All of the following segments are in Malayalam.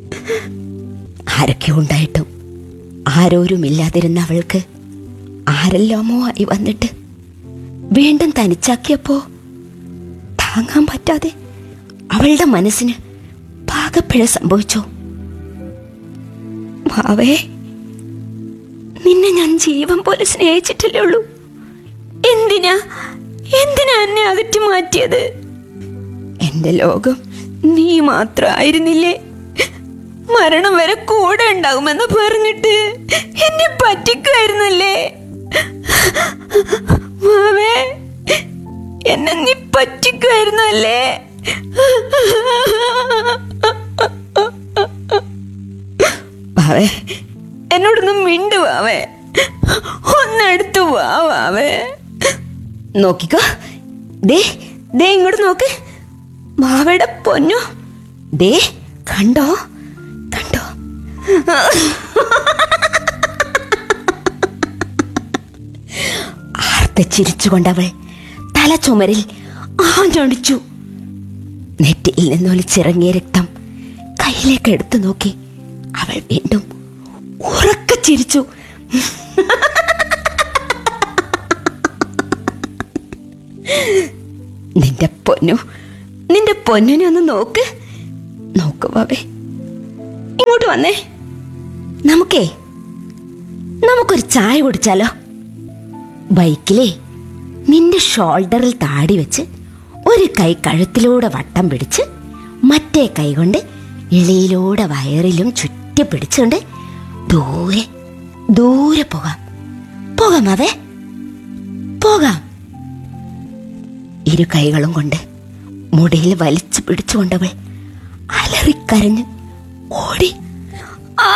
ആരൊക്കെ ഉണ്ടായിട്ടും ആരോരുമില്ലാതിരുന്ന അവൾക്ക് ആരെല്ലാമോ ആയി വന്നിട്ട് വീണ്ടും തനിച്ചാക്കിയപ്പോ താങ്ങാൻ പറ്റാതെ അവളുടെ മനസ്സിന് പാകപ്പിഴ സംഭവിച്ചു മാവേ നിന്നെ ഞാൻ ജീവൻ പോലെ സ്നേഹിച്ചിട്ടല്ലേ ഉള്ളൂ എന്തിനാ എന്തിനാ എന്നെ അകറ്റി മാറ്റിയത് എന്റെ ലോകം നീ മാത്രമായിരുന്നില്ലേ മരണം വരെ കൂടെ ഉണ്ടാകുമെന്ന് പറഞ്ഞിട്ട് എന്നെ പറ്റിക്കുമായിരുന്നല്ലേ മാവേ എന്നെ നീ പറ്റിക്കുമായിരുന്നല്ലേ വാവേ എന്നോടൊന്ന് മിണ്ടു വാവേ ഒന്നെടുത്തു വാ വാവേ നോക്കിക്കോ ദേ ദേ ഇങ്ങോട്ട് നോക്ക് മാവയുടെ പൊന്നു ദേ കണ്ടോ കണ്ടോ ആർത്ത് ചിരിച്ചുകൊണ്ടവൾ തല ചുമരിൽ ആഞ്ഞടിച്ചു നെറ്റിയിൽ നിന്നൊലിച്ചിറങ്ങിയ രക്തം കയ്യിലേക്ക് എടുത്തു നോക്കി അവൾ വീണ്ടും ഉറക്ക ചിരിച്ചു നിന്റെ പൊന്നു നിന്റെ പൊന്നിനെ ഒന്ന് നോക്ക് നോക്ക് ബാബേ ഇങ്ങോട്ട് വന്നേ നമുക്കേ നമുക്കൊരു ചായ കുടിച്ചാലോ ബൈക്കിലേ നിന്റെ ഷോൾഡറിൽ താടി വെച്ച് ഒരു കൈ കഴുത്തിലൂടെ വട്ടം പിടിച്ച് മറ്റേ കൈ കൊണ്ട് ഇളയിലൂടെ വയറിലും ചുറ്റി പിടിച്ചുകൊണ്ട് ദൂരെ ദൂരെ പോകാം പോകാം അവേ പോകാം ഇരു കൈകളും കൊണ്ട് മുടിയിൽ വലിച്ചു പിടിച്ചുകൊണ്ടവൾ അലറിക്കരഞ്ഞ് ഓടി ആ!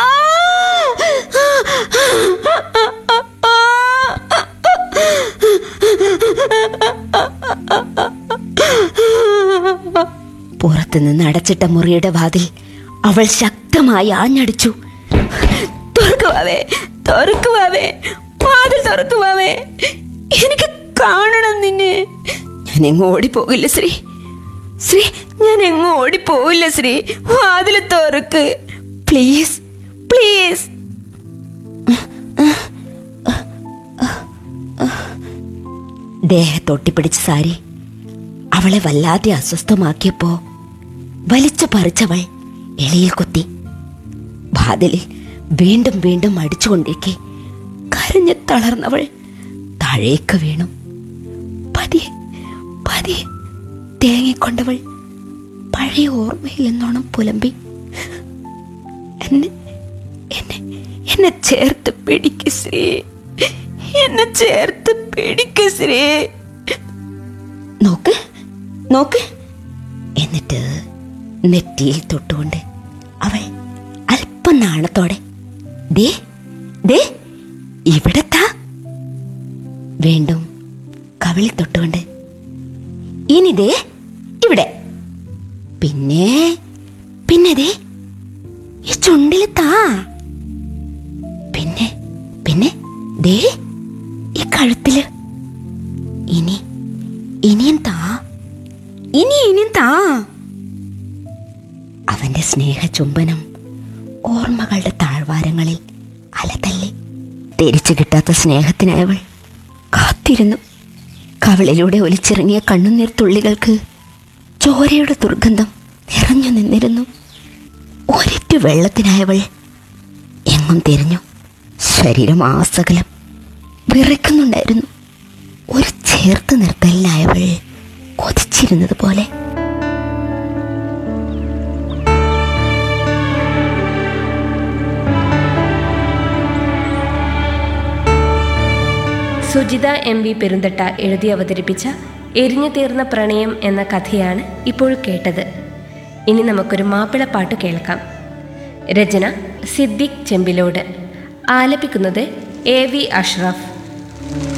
പുറത്തുനിന്ന് അടച്ചിട്ട മുറിയുടെ വാതിൽ അവൾ ശക്തമായി ആഞ്ഞടിച്ചു തുറക്കുവാവേ തുറക്കുവാവേ വാതിൽ തുറക്കുവാവേ എനിക്ക് കാണണം നിന്നെ ഞാൻ എങ്ങും ഓടിപ്പോകില്ല ശ്രീ ശ്രീ ഞാൻ എങ്ങും ഓടിപ്പോവില്ല ശ്രീ വാതിൽ തുറക്ക് പ്ലീസ് പ്ലീസ് ദേഹത്തൊട്ടിപ്പിടിച്ച സാരി അവളെ വല്ലാതെ അസ്വസ്ഥമാക്കിയപ്പോ വലിച്ചു പറിച്ചവൾ എളിയിൽ കുത്തി വാതിലിൽ വീണ്ടും വീണ്ടും അടിച്ചുകൊണ്ടിരിക്കെ കരഞ്ഞു തളർന്നവൾ താഴേക്ക് വീണു പതിയെ പതിയെ തേങ്ങിക്കൊണ്ടവൾ പഴയ ഓർമ്മയിൽ എന്നോണം പുലമ്പി എന്നെ എന്നെ എന്നെ ചേർത്ത് പിടിക്ക് ശ്രീ എന്നെ ചേർത്ത് പിടിക്ക് ശ്രീ നോക്ക് നോക്ക് എന്നിട്ട് നെറ്റിയിൽ തൊട്ടുകൊണ്ട് അവൾ അല്പം നാണത്തോടെ ദേ ദേ ഇവിടെ താ വീണ്ടും കവിളിൽ തൊട്ടുകൊണ്ട് ഇനി ദേ ഇവിടെ പിന്നെ പിന്നെ ദേ ഈ ചുണ്ടിൽ താ പിന്നെ പിന്നെ ദേ ഈ കഴുത്തില് ഇനി ഇനിയും താ ഇനി ഇനിയും താ അവന്റെ സ്നേഹ ചുംബനം ഓർമ്മകളുടെ താഴ്വാരങ്ങളിൽ അലതല്ലി തിരിച്ചു കിട്ടാത്ത സ്നേഹത്തിനായവൾ കാത്തിരുന്നു കവളിലൂടെ ഒലിച്ചിറങ്ങിയ കണ്ണുനീർ തുള്ളികൾക്ക് ചോരയുടെ ദുർഗന്ധം നിറഞ്ഞു നിന്നിരുന്നു ഒരിറ്റു വെള്ളത്തിനായവൾ എങ്ങും തിരിഞ്ഞു ശരീരം ആസകലം വിറയ്ക്കുന്നുണ്ടായിരുന്നു ഒരു ചേർത്ത് നിർത്തലിനായവൾ കൊതിച്ചിരുന്നത് പോലെ സുജിത എം വി പെരുന്തട്ട എഴുതി അവതരിപ്പിച്ച എരിഞ്ഞു തീർന്ന പ്രണയം എന്ന കഥയാണ് ഇപ്പോൾ കേട്ടത് ഇനി നമുക്കൊരു മാപ്പിളപ്പാട്ട് കേൾക്കാം രചന സിദ്ദിഖ് ചെമ്പിലോട് ആലപിക്കുന്നത് എ വി അഷ്റഫ്